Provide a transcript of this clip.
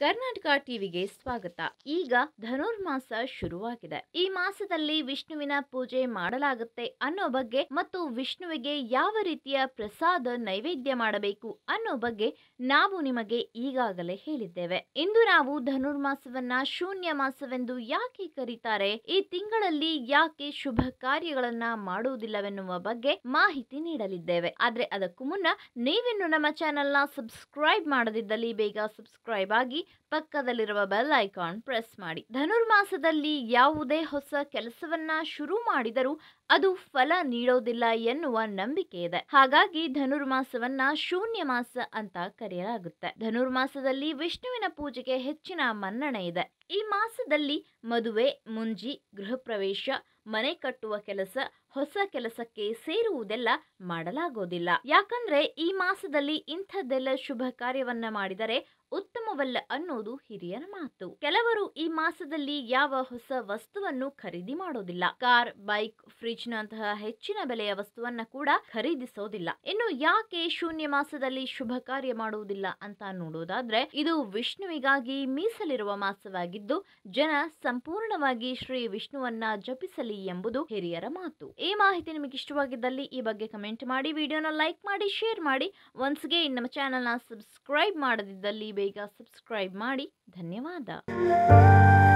ಕರ್ನಾಟಕ ಟಿವಿಗೆ ಸ್ವಾಗತ ಈಗ ಧನುರ್ಮಾಸ ಶುರುವಾಗಿದೆ ಈ ಮಾಸದಲ್ಲಿ ವಿಷ್ಣುವಿನ ಪೂಜೆ ಮಾಡಲಾಗುತ್ತೆ ಅನ್ನೋ ಬಗ್ಗೆ ಮತ್ತು ವಿಷ್ಣುವಿಗೆ ಯಾವ ರೀತಿಯ ಪ್ರಸಾದ ನೈವೇದ್ಯ ಮಾಡಬೇಕು ಅನ್ನೋ ಬಗ್ಗೆ ನಾವು ನಿಮಗೆ ಈಗಾಗಲೇ ಹೇಳಿದ್ದೇವೆ ಇಂದು ನಾವು ಧನುರ್ಮಾಸವನ್ನ ಶೂನ್ಯ ಮಾಸವೆಂದು ಯಾಕೆ ಕರೀತಾರೆ ಈ ತಿಂಗಳಲ್ಲಿ ಯಾಕೆ ಶುಭ ಕಾರ್ಯಗಳನ್ನ ಮಾಡುವುದಿಲ್ಲವೆನ್ನುವ ಬಗ್ಗೆ ಮಾಹಿತಿ ನೀಡಲಿದ್ದೇವೆ ಆದ್ರೆ ಅದಕ್ಕೂ ಮುನ್ನ ನೀವಿನ್ನು ನಮ್ಮ ಚಾನೆಲ್ನ ಸಬ್ಸ್ಕ್ರೈಬ್ ಮಾಡದಿದ್ದಲ್ಲಿ ಬೇಗ ಸಬ್ಸ್ಕ್ರೈಬ್ ಆಗಿ ಪಕ್ಕದಲ್ಲಿರುವ ಬೆಲ್ ಐಕಾನ್ ಪ್ರೆಸ್ ಮಾಡಿ ಧನುರ್ಮಾಸದಲ್ಲಿ ಯಾವುದೇ ಹೊಸ ಕೆಲಸವನ್ನ ಶುರು ಮಾಡಿದರೂ ಅದು ಫಲ ನೀಡೋದಿಲ್ಲ ಎನ್ನುವ ನಂಬಿಕೆ ಇದೆ ಹಾಗಾಗಿ ಧನುರ್ಮಾಸವನ್ನ ಶೂನ್ಯ ಮಾಸ ಅಂತ ಕರೆಯಲಾಗುತ್ತೆ ಧನುರ್ಮಾಸದಲ್ಲಿ ವಿಷ್ಣುವಿನ ಪೂಜೆಗೆ ಹೆಚ್ಚಿನ ಮನ್ನಣೆ ಇದೆ ಈ ಮಾಸದಲ್ಲಿ ಮದುವೆ ಮುಂಜಿ ಗೃಹ ಪ್ರವೇಶ ಮನೆ ಕಟ್ಟುವ ಕೆಲಸ ಹೊಸ ಕೆಲಸಕ್ಕೆ ಸೇರುವುದೆಲ್ಲ ಮಾಡಲಾಗೋದಿಲ್ಲ ಯಾಕಂದ್ರೆ ಈ ಮಾಸದಲ್ಲಿ ಇಂಥದ್ದೆಲ್ಲ ಶುಭ ಕಾರ್ಯವನ್ನ ಮಾಡಿದರೆ ಉತ್ತಮವಲ್ಲ ಅನ್ನೋದು ಹಿರಿಯರ ಮಾತು ಕೆಲವರು ಈ ಮಾಸದಲ್ಲಿ ಯಾವ ಹೊಸ ವಸ್ತುವನ್ನು ಖರೀದಿ ಮಾಡೋದಿಲ್ಲ ಕಾರ್ ಬೈಕ್ ಫ್ರಿಡ್ಜ್ ನಂತಹ ಹೆಚ್ಚಿನ ಬೆಲೆಯ ವಸ್ತುವನ್ನ ಕೂಡ ಖರೀದಿಸೋದಿಲ್ಲ ಇನ್ನು ಯಾಕೆ ಶೂನ್ಯ ಮಾಸದಲ್ಲಿ ಶುಭ ಕಾರ್ಯ ಮಾಡುವುದಿಲ್ಲ ಅಂತ ನೋಡೋದಾದ್ರೆ ಇದು ವಿಷ್ಣುವಿಗಾಗಿ ಮೀಸಲಿರುವ ಮಾಸವಾಗಿದ್ದು ಜನ ಸಂಪೂರ್ಣವಾಗಿ ಶ್ರೀ ವಿಷ್ಣುವನ್ನ ಜಪಿಸಲಿ ಎಂಬುದು ಹಿರಿಯರ ಮಾತು ಈ ಮಾಹಿತಿ ನಿಮಗೆ ಇಷ್ಟವಾಗಿದ್ದಲ್ಲಿ ಈ ಬಗ್ಗೆ ಕಮೆಂಟ್ ಮಾಡಿ ವಿಡಿಯೋನ ಲೈಕ್ ಮಾಡಿ ಶೇರ್ ಮಾಡಿ ಒನ್ಸ್ಗೆ ನಮ್ಮ ಚಾನೆಲ್ನ ಸಬ್ಸ್ಕ್ರೈಬ್ ಮಾಡದಿದ್ದಲ್ಲಿ ಬೇಗ ಸಬ್ಸ್ಕ್ರೈಬ್ ಮಾಡಿ ಧನ್ಯವಾದ